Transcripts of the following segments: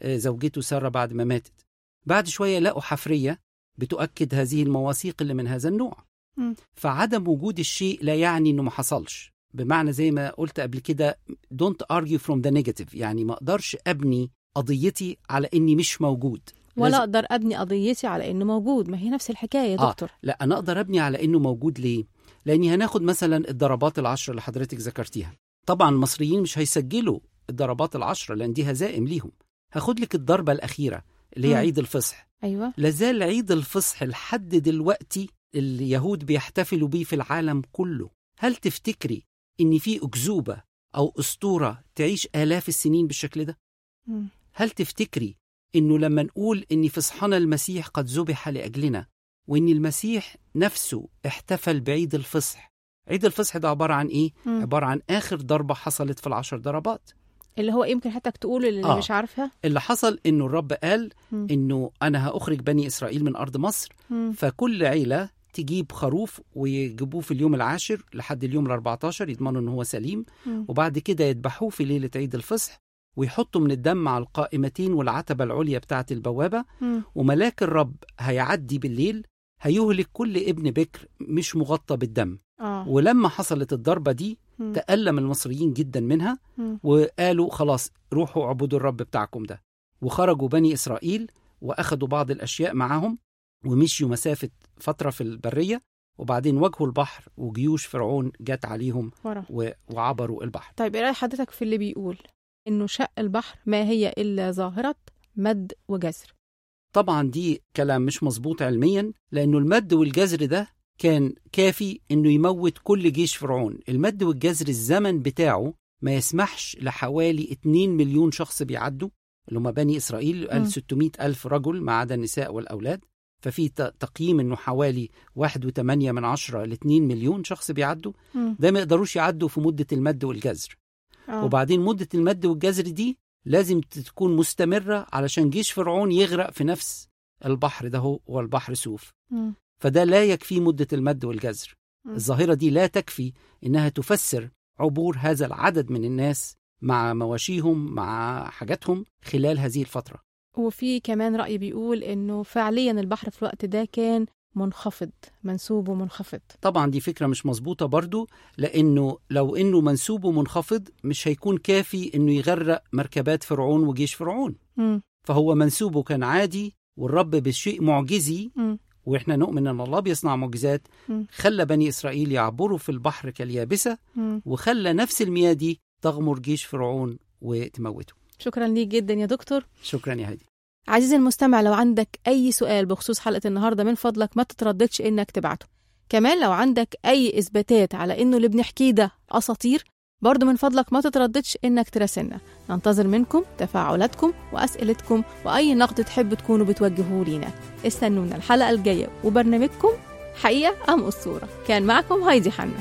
آه، زوجته سارة بعد ما ماتت بعد شوية لقوا حفرية بتؤكد هذه المواثيق اللي من هذا النوع مم. فعدم وجود الشيء لا يعني انه ما حصلش بمعنى زي ما قلت قبل كده don't argue from the negative يعني ما اقدرش ابني قضيتي على اني مش موجود ولا لازم- اقدر ابني قضيتي على انه موجود ما هي نفس الحكايه يا آه. دكتور لا انا اقدر ابني على انه موجود ليه لاني هناخد مثلا الضربات العشرة اللي حضرتك ذكرتيها طبعا المصريين مش هيسجلوا الضربات العشرة لان دي هزائم ليهم هاخد لك الضربة الأخيرة اللي هي مم. عيد الفصح ايوه لازال عيد الفصح لحد دلوقتي اليهود بيحتفلوا بيه في العالم كله هل تفتكري ان في أكذوبة أو أسطورة تعيش آلاف السنين بالشكل ده مم. هل تفتكري انه لما نقول ان فصحنا المسيح قد ذبح لاجلنا وان المسيح نفسه احتفل بعيد الفصح عيد الفصح ده عباره عن ايه مم. عباره عن اخر ضربه حصلت في العشر ضربات اللي هو يمكن حتى تقول اللي آه. مش عارفه اللي حصل انه الرب قال مم. انه انا هاخرج بني اسرائيل من ارض مصر مم. فكل عيله تجيب خروف ويجيبوه في اليوم العاشر لحد اليوم ال14 يضمنوا ان هو سليم مم. وبعد كده يذبحوه في ليله عيد الفصح ويحطوا من الدم على القائمتين والعتبه العليا بتاعه البوابه مم. وملاك الرب هيعدي بالليل هيهلك كل ابن بكر مش مغطى بالدم اه ولما حصلت الضربة دي مم. تألم المصريين جدا منها مم. وقالوا خلاص روحوا اعبدوا الرب بتاعكم ده وخرجوا بني إسرائيل وأخدوا بعض الأشياء معاهم ومشيوا مسافة فترة في البرية وبعدين واجهوا البحر وجيوش فرعون جت عليهم ورا و- وعبروا البحر طيب ايه رأي حضرتك في اللي بيقول انه شق البحر ما هي الا ظاهره مد وجزر طبعا دي كلام مش مظبوط علميا لأنه المد والجزر ده كان كافي انه يموت كل جيش فرعون المد والجزر الزمن بتاعه ما يسمحش لحوالي 2 مليون شخص بيعدوا اللي هم بني إسرائيل مم. قال 600 ألف رجل ما عدا النساء والأولاد ففي ت- تقييم انه حوالي 1.8 من عشرة ل 2 مليون شخص بيعدوا مم. ده ما يقدروش يعدوا في مدة المد والجزر آه. وبعدين مدة المد والجزر دي لازم تكون مستمرة علشان جيش فرعون يغرق في نفس البحر ده هو هو البحر سوف مم. فده لا يكفي مدة المد والجزر مم. الظاهرة دي لا تكفي إنها تفسر عبور هذا العدد من الناس مع مواشيهم مع حاجاتهم خلال هذه الفترة وفي كمان رأي بيقول انه فعليا البحر في الوقت ده كان منخفض منسوبه منخفض طبعا دي فكرة مش مظبوطة برضو لأنه لو إنه منسوبه منخفض مش هيكون كافي إنه يغرق مركبات فرعون وجيش فرعون مم. فهو منسوبه كان عادي والرب بشيء معجزي مم. واحنا نؤمن ان الله بيصنع معجزات مم. خلى بني اسرائيل يعبروا في البحر كاليابسه مم. وخلى نفس المياه دي تغمر جيش فرعون وتموته شكرا ليك جدا يا دكتور شكرا يا هادي عزيزي المستمع لو عندك أي سؤال بخصوص حلقة النهاردة من فضلك ما تترددش إنك تبعته كمان لو عندك أي إثباتات على إنه اللي بنحكيه ده أساطير برضه من فضلك ما تترددش إنك تراسلنا ننتظر منكم تفاعلاتكم وأسئلتكم وأي نقد تحب تكونوا بتوجهوه لينا استنونا الحلقة الجاية وبرنامجكم حقيقة أم أسطورة كان معكم هايدي حنا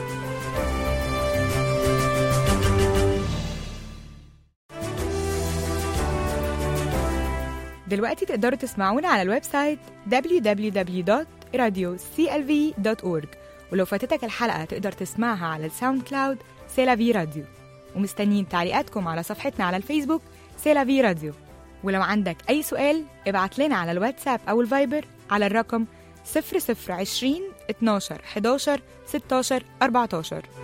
دلوقتي تقدروا تسمعونا على الويب سايت www.radioclv.org ولو فاتتك الحلقة تقدر تسمعها على الساوند كلاود سيلافي راديو ومستنيين تعليقاتكم على صفحتنا على الفيسبوك سيلافي راديو ولو عندك أي سؤال ابعت لنا على الواتساب أو الفايبر على الرقم 0020 12 11 16 14